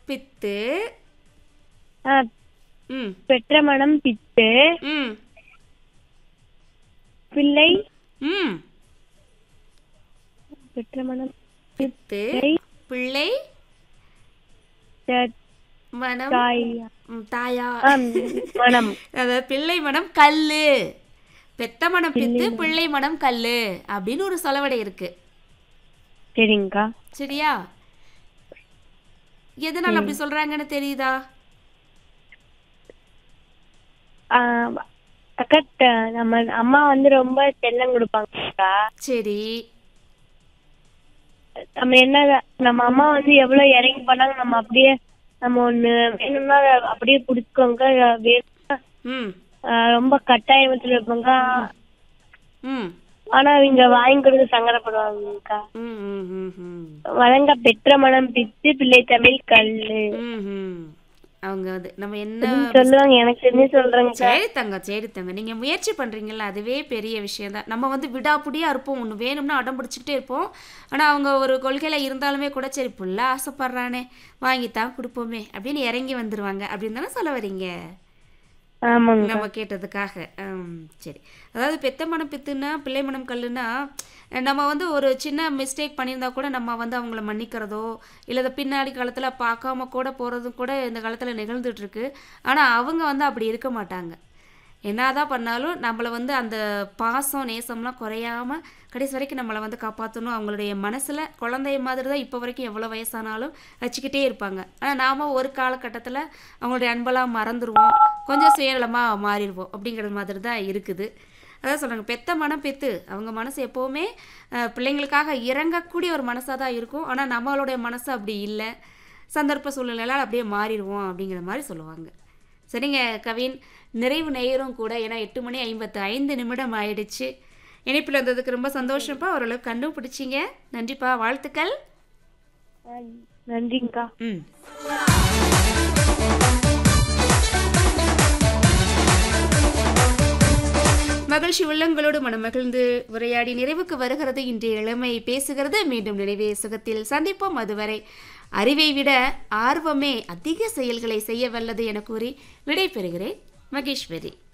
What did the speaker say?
பித்து ஆ, ம் பெற்ற மனம் பித்து ம் பிள்ளை ம் பெற்ற மனம் பித்து பிள்ளை பிள்ளை த- மனம் தாய் ம், தாயா ஆ, மனம் அதாவது பிள்ளை மனம் கல்லு பெத்த மனம் பித்து பிள்ளை மனம் கல்லு அப்படின்னு ஒரு சொலவடை இருக்கு சரிங்கக்கா சரியா எதனால அப்படி சொல்றாங்கன்னு தெரியுதா ஆ, அக்கா த- நம்ம அம்மா வந்து ரொம்ப செல்லம் கொடுப்பாங்கக்கா சரி நம்ம என்ன நம்ம அம்மா வந்து எவ்வளவு இறங்கி பண்ணாங்க நம்ம அப்படியே நம்ம ஒண்ணு வேணும்னா அதை அப்படியே பிடிச்சிக்கோங்க வேணும்னா ம் ஆ, ரொம்ப கட்டாயத்துல இருப்பாங்க ம் ஆனா அவங்க வாங்கி கொடுக்க சங்கடப்படுவாங்கக்கா ம் ம் ம் ம் வழங்க பெற்ற மனம் பித்து பிள்ளை தமிழ் கல்லு ம் ம் அவங்க வந்து நம்ம என்ன சொல்லுவாங்க எனக்கு தெரிஞ்சு சொல்றேங்க சரி தங்க சரி தங்க நீங்க முயற்சி பண்றீங்கல்ல அதுவே பெரிய விஷயம் தான் நம்ம வந்து விடாப்புடியா இருப்போம் ஒன்று வேணும்னா அடம் பிடிச்சிக்கிட்டே இருப்போம் ஆனா அவங்க ஒரு கொள்கையில இருந்தாலுமே கூட சரி புள்ள ஆசைப்படுறானே வாங்கித்தான் கொடுப்போமே அப்படின்னு இறங்கி வந்துருவாங்க அப்படின்னு தானே சொல்ல வரீங்க ஆமாங்க நம்ம கேட்டதுக்காக ஆம், சரி அதாவது பெத்த மனம் பித்துன்னா பிள்ளை மனம் கல்லுன்னா நம்ம வந்து ஒரு சின்ன மிஸ்டேக் பண்ணியிருந்தா கூட நம்ம வந்து அவங்கள மன்னிக்கிறதோ இல்லை இதை பின்னாடி காலத்தில் பார்க்காம கூட போகிறதும் கூட இந்த காலத்தில் நிகழ்ந்துட்டு இருக்கு ஆனால் அவங்க வந்து அப்படி இருக்க மாட்டாங்க என்னதான் பண்ணாலும் நம்மளை வந்து அந்த பாசம் நேசம்லாம் குறையாம கடைசி வரைக்கும் நம்மளை வந்து காப்பாற்றணும் அவங்களுடைய மனசில் குழந்தைய மாதிரி தான் இப்போ வரைக்கும் எவ்வளோ வயசானாலும் வச்சுக்கிட்டே இருப்பாங்க ஆனால் நாம் ஒரு காலகட்டத்தில் அவங்களுடைய அன்பெல்லாம் மறந்துடுவோம் கொஞ்சம் சுயநலமாக மாறிடுவோம் அப்படிங்கிற மாதிரி தான் இருக்குது அதான் சொல்கிறாங்க பெத்த மனம் பெத்து அவங்க மனசு எப்போவுமே அஹ், பிள்ளைங்களுக்காக இறங்கக்கூடிய ஒரு மனசாக தான் இருக்கும் ஆனால் நம்மளுடைய மனசு அப்படி இல்லை சந்தர்ப்ப சூழ்நிலையால் அப்படியே மாறிடுவோம் அப்படிங்கிற மாதிரி சொல்லுவாங்க சரிங்க கவின் நிறைவு நேரம் கூட ஏன்னா எட்டு மணி ஐம்பத்து ஐந்து நிமிடம் ஆயிடுச்சு இணைப்பில் வந்ததுக்கு ரொம்ப சந்தோஷப்பா ஓரளவுக்கு கண்டுபிடிச்சிங்க நன்றிப்பா வாழ்த்துக்கள் நன்றிங்கக்கா ம் மகிழ்ச்சி உள்ளங்களோடு மனமகிழ்ந்து உரையாடி நிறைவுக்கு வருகிறது இன்றைய இளமை பேசுகிறது மீண்டும் நினைவே சுகத்தில் சந்திப்போம் அதுவரை அறிவை விட ஆர்வமே அதிக செயல்களை செய்ய வல்லது என கூறி விடை பெறுகிறேன் மகேஸ்வரி